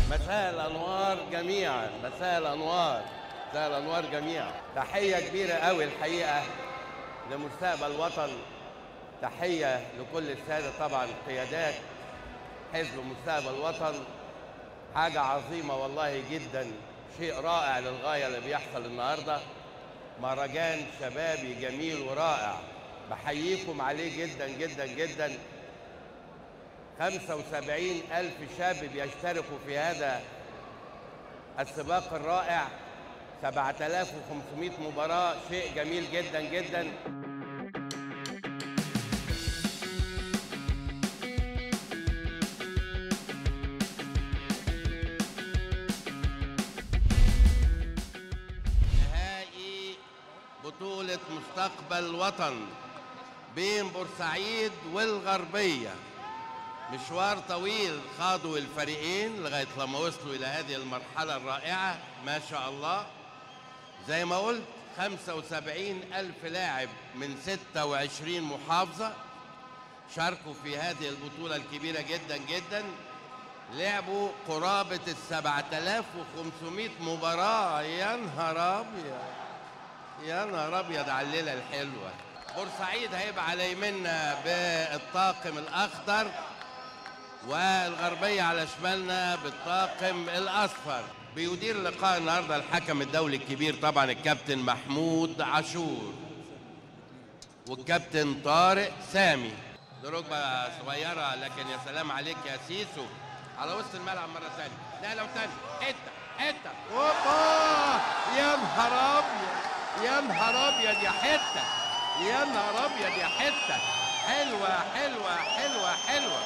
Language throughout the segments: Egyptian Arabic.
مساء الانوار جميعا مساء الانوار مساء الانوار جميعا تحيه كبيره قوي الحقيقه لمستقبل الوطن تحيه لكل الساده طبعا قيادات حزب مستقبل الوطن حاجه عظيمه والله جدا شيء رائع للغايه اللي بيحصل النهارده مهرجان شبابي جميل ورائع بحييكم عليه جدا جدا جدا 75 ألف شاب بيشتركوا في هذا السباق الرائع 7500 مباراة شيء جميل جدا جدا نهائي بطولة مستقبل الوطن بين بورسعيد والغربية مشوار طويل خاضوا الفريقين لغاية لما وصلوا إلى هذه المرحلة الرائعة ما شاء الله زي ما قلت 75 ألف لاعب من 26 محافظة شاركوا في هذه البطولة الكبيرة جدا جدا لعبوا قرابة ال 7500 مباراة يا نهار أبيض يا نهار أبيض على الليلة الحلوة بورسعيد هيبقى على يمنا بالطاقم الأخضر والغربية على شمالنا بالطاقم الأصفر بيدير اللقاء النهارده الحكم الدولي الكبير طبعا الكابتن محمود عاشور والكابتن طارق سامي دي ركبة صغيرة لكن يا سلام عليك يا سيسو على وسط الملعب مرة ثانية لا لو ثانية حتة حتة اوبا يا نهار أبيض يا نهار أبيض يا حتة يا نهار أبيض يا حتة حلوة حلوة حلوة حلوة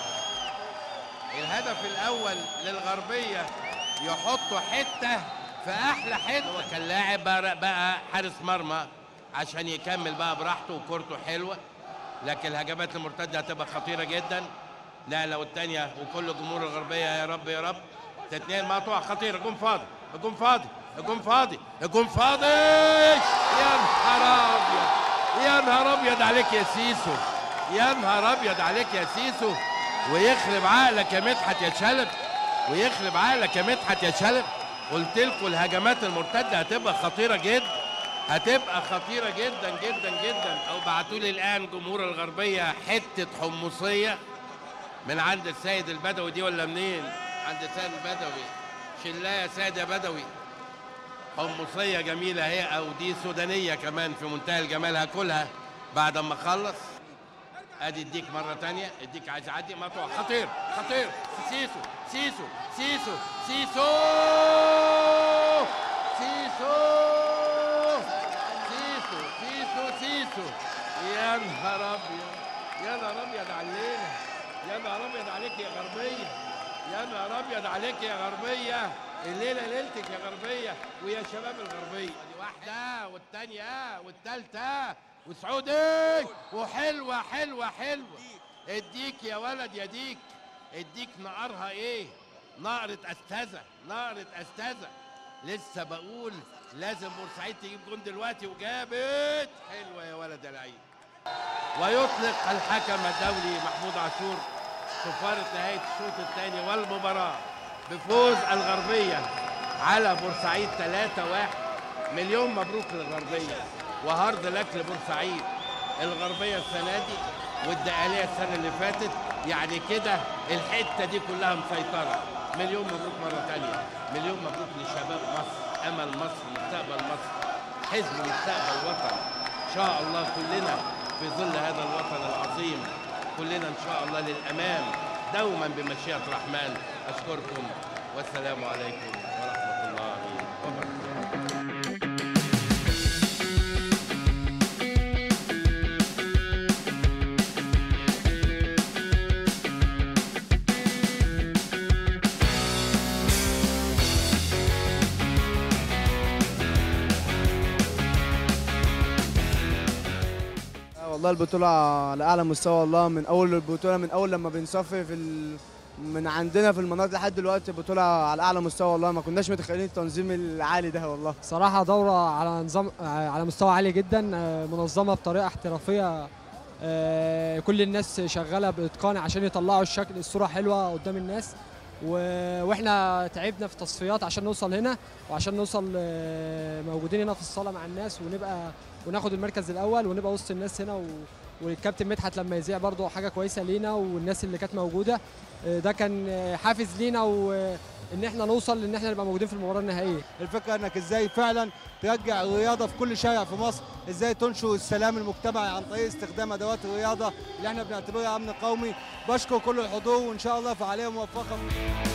الهدف الاول للغربيه يحطوا حته في احلى حته هو كان لاعب بقى, بقى حارس مرمى عشان يكمل بقى براحته وكورته حلوه لكن الهجمات المرتده هتبقى خطيره جدا لا لو الثانيه وكل جمهور الغربيه يا رب يا رب تتنين مقطوعه خطيره جون فاضي الجون فاضي الجون فاضي الجون فاضي يا نهار ابيض يا نهار ابيض عليك يا سيسو يا نهار ابيض عليك يا سيسو ويخرب عقلك يا مدحت يا شلب ويخرب عقلك يا مدحت يا شلب قلت لكم الهجمات المرتده هتبقى خطيره جدا هتبقى خطيره جدا جدا جدا او بعتوا لي الان جمهور الغربيه حته حمصيه من عند السيد البدوي دي ولا منين عند السيد البدوي شلايه يا سيد يا بدوي حمصيه جميله هي او دي سودانيه كمان في منتهى الجمال هاكلها بعد ما اخلص ادي اديك مره تانية اديك عايز اعدي مقطوع خطير خطير سيسو سيسو سيسو سيسو سيسو سيسو سيسو سيسو يا نهار ابيض يا نهار ابيض على الليله يا نهار ابيض عليك يا غربيه يا نهار ابيض عليك يا غربيه الليله ليلتك يا غربيه ويا شباب الغربيه دي واحده والثانيه والثالثه وسعودي وحلوه حلوه حلوه اديك يا ولد يا ديك اديك نقرها ايه نقرة استاذة نقرة استاذة لسه بقول لازم بورسعيد تجيب جون دلوقتي وجابت حلوه يا ولد يا لعيب ويطلق الحكم الدولي محمود عاشور صفارة نهاية الشوط الثاني والمباراة بفوز الغربية على بورسعيد 3-1 مليون مبروك للغربية وهارد لك لبورسعيد الغربية السنة دي والدقالية السنة اللي فاتت يعني كده الحتة دي كلها مسيطرة مليون مبروك مرة تانية مليون مبروك لشباب مصر أمل مصر مستقبل مصر حزب مستقبل وطن إن شاء الله كلنا في ظل هذا الوطن العظيم كلنا إن شاء الله للأمام دوما بمشيئة الرحمن أشكركم والسلام عليكم ورحمة الله وبركاته والله البطولة على أعلى مستوى والله من أول البطولة من أول لما بنصفي في ال... من عندنا في المناطق لحد دلوقتي البطولة على أعلى مستوى والله ما كناش متخيلين التنظيم العالي ده والله صراحة دورة على نظام على مستوى عالي جدا آه، منظمة بطريقة احترافية آه، كل الناس شغالة بإتقان عشان يطلعوا الشكل الصورة حلوة قدام الناس و- واحنا تعبنا في تصفيات عشان نوصل هنا وعشان نوصل آه، موجودين هنا في الصاله مع الناس ونبقى وناخد المركز الاول ونبقى وسط الناس هنا و... والكابتن مدحت لما يذيع برضه حاجه كويسه لينا والناس اللي كانت موجوده آه، ده كان آه، حافز لينا وان احنا نوصل ان احنا نبقى موجودين في المباراه النهائيه الفكره انك ازاي فعلا ترجع الرياضه في كل شارع في مصر ازاي تنشر السلام المجتمعي عن طريق استخدام ادوات الرياضه اللي احنا بنعتبرها امن قومي بشكر كل الحضور وان شاء الله فعاليه موفقه